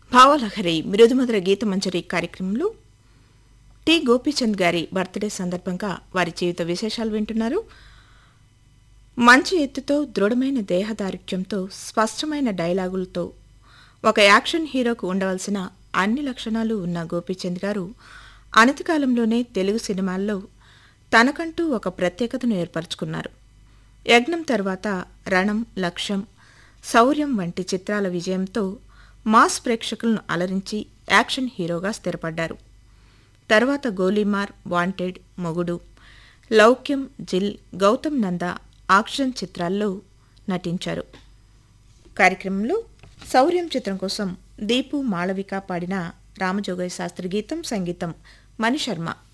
భావలహరి మృదుమధుర గీతమంజరి కార్యక్రమంలో టి గోపీచంద్ గారి బర్త్డే సందర్భంగా వారి జీవిత విశేషాలు వింటున్నారు మంచి ఎత్తుతో దృఢమైన దేహదారుఢ్యంతో స్పష్టమైన డైలాగులతో ఒక యాక్షన్ హీరోకు ఉండవలసిన అన్ని లక్షణాలు ఉన్న గోపీచంద్ గారు అనతి కాలంలోనే తెలుగు సినిమాల్లో తనకంటూ ఒక ప్రత్యేకతను ఏర్పరచుకున్నారు యజ్ఞం తర్వాత రణం లక్ష్యం శౌర్యం వంటి చిత్రాల విజయంతో మాస్ ప్రేక్షకులను అలరించి యాక్షన్ హీరోగా స్థిరపడ్డారు తర్వాత గోలీమార్ వాంటెడ్ మొగుడు లౌక్యం జిల్ గౌతమ్ నంద ఆక్షన్ చిత్రాల్లో నటించారు కార్యక్రమంలో శౌర్యం చిత్రం కోసం దీపు మాళవిక పాడిన రామజోగయ్య శాస్త్రి గీతం సంగీతం మణిశర్మ